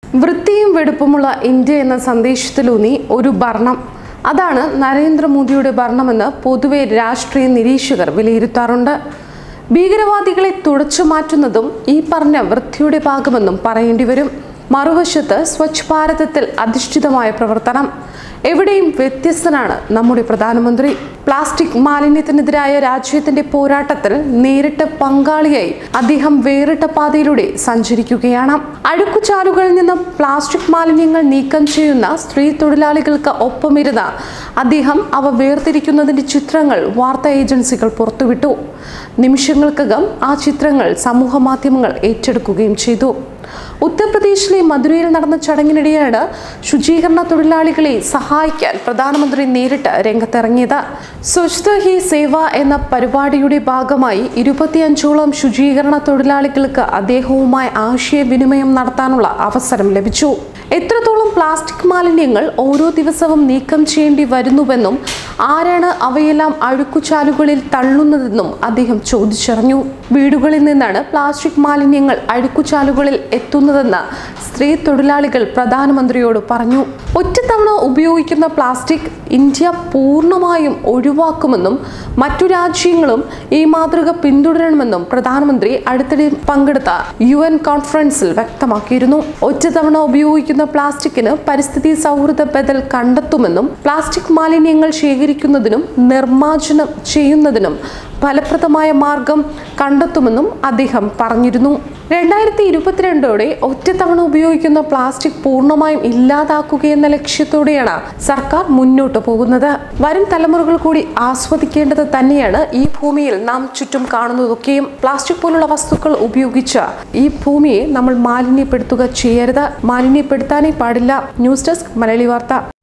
വൃത്തിയും വെടുപ്പുമുള്ള ഇന്ത്യ എന്ന സന്ദേശത്തിലൂന്നി ഒരു ഭരണം അതാണ് നരേന്ദ്രമോദിയുടെ ഭരണമെന്ന് പൊതുവെ രാഷ്ട്രീയ നിരീക്ഷകർ വിലയിരുത്താറുണ്ട് ഭീകരവാദികളെ തുടച്ചു മാറ്റുന്നതും ഈ പറഞ്ഞ വൃത്തിയുടെ ഭാഗമെന്നും പറയേണ്ടി വരും മറുവശത്ത് സ്വച്ഛ് ഭാരതത്തിൽ അധിഷ്ഠിതമായ പ്രവർത്തനം എവിടെയും വ്യത്യസ്തനാണ് നമ്മുടെ പ്രധാനമന്ത്രി പ്ലാസ്റ്റിക് മാലിന്യത്തിനെതിരായ രാജ്യത്തിന്റെ പോരാട്ടത്തിൽ നേരിട്ട് പങ്കാളിയായി അദ്ദേഹം വേറിട്ട പാതയിലൂടെ സഞ്ചരിക്കുകയാണ് അഴുക്കുചാലുകളിൽ നിന്ന് പ്ലാസ്റ്റിക് മാലിന്യങ്ങൾ നീക്കം ചെയ്യുന്ന സ്ത്രീ തൊഴിലാളികൾക്ക് ഒപ്പമിരുന്ന അദ്ദേഹം അവ വേർതിരിക്കുന്നതിന്റെ ചിത്രങ്ങൾ വാർത്താ ഏജൻസികൾ പുറത്തുവിട്ടു നിമിഷങ്ങൾക്കകം ആ ചിത്രങ്ങൾ സമൂഹ മാധ്യമങ്ങൾ ഏറ്റെടുക്കുകയും ചെയ്തു ഉത്തർപ്രദേശിലെ മധുരയിൽ നടന്ന ചടങ്ങിനിടെയാണ് ശുചീകരണ തൊഴിലാളികളെ സഹായിക്കാൻ പ്രധാനമന്ത്രി നേരിട്ട് രംഗത്തിറങ്ങിയത് സ്വച്ഛത ഹി സേവ എന്ന പരിപാടിയുടെ ഭാഗമായി ഇരുപത്തിയഞ്ചോളം ശുചീകരണ തൊഴിലാളികൾക്ക് അദ്ദേഹവുമായി ആശയവിനിമയം നടത്താനുള്ള അവസരം ലഭിച്ചു എത്രത്തോളം പ്ലാസ്റ്റിക് മാലിന്യങ്ങൾ ഓരോ ദിവസവും നീക്കം ചെയ്യേണ്ടി വരുന്നുവെന്നും ആരാണ് അവയെല്ലാം അഴുക്കുചാലുകളിൽ തള്ളുന്നതെന്നും അദ്ദേഹം ചോദിച്ചറിഞ്ഞു വീടുകളിൽ നിന്നാണ് പ്ലാസ്റ്റിക് മാലിന്യങ്ങൾ അഴുക്കുചാലുകളിൽ എത്തുന്നതെന്ന് സ്ത്രീ തൊഴിലാളികൾ പ്രധാനമന്ത്രിയോട് പറഞ്ഞു ഒറ്റത്തവണ ഉപയോഗിക്കുന്ന പ്ലാസ്റ്റിക് ഇന്ത്യ പൂർണ്ണമായും ഒഴിവാക്കുമെന്നും മറ്റു രാജ്യങ്ങളും ഈ മാതൃക പിന്തുടരണമെന്നും പ്രധാനമന്ത്രി അടുത്തിടെ പങ്കെടുത്ത യു എൻ കോൺഫറൻസിൽ വ്യക്തമാക്കിയിരുന്നു ഒറ്റത്തവണ ഉപയോഗിക്കുന്ന പ്ലാസ്റ്റിക്കിന് പരിസ്ഥിതി സൗഹൃദ ബദൽ കണ്ടെത്തുമെന്നും പ്ലാസ്റ്റിക് മാലിന്യങ്ങൾ ശേഖരിക്കുന്നതിനും നിർമ്മാർജ്ജനം ചെയ്യുന്നതിനും ഫലപ്രദമായ മാർഗം കണ്ടെത്തുമെന്നും അദ്ദേഹം പറഞ്ഞിരുന്നു രണ്ടായിരത്തി ഇരുപത്തിരണ്ടോടെ ഒറ്റത്തവണ ഉപയോഗിക്കുന്ന പ്ലാസ്റ്റിക് പൂർണ്ണമായും ഇല്ലാതാക്കുകയെന്ന ലക്ഷ്യത്തോടെയാണ് സർക്കാർ മുന്നോട്ട് പോകുന്നത് വരും തലമുറകൾ കൂടി ആസ്വദിക്കേണ്ടത് തന്നെയാണ് ഈ ഭൂമിയിൽ നാം ചുറ്റും കാണുന്നതൊക്കെയും പ്ലാസ്റ്റിക് പോലുള്ള വസ്തുക്കൾ ഉപയോഗിച്ച് ഈ ഭൂമിയെ നമ്മൾ മാലിന്യപ്പെടുത്തുക ചെയ്യരുത് മാലിന്യപ്പെടുത്താനേ പാടില്ല ന്യൂസ് ഡെസ്ക് മലയാളി വാർത്ത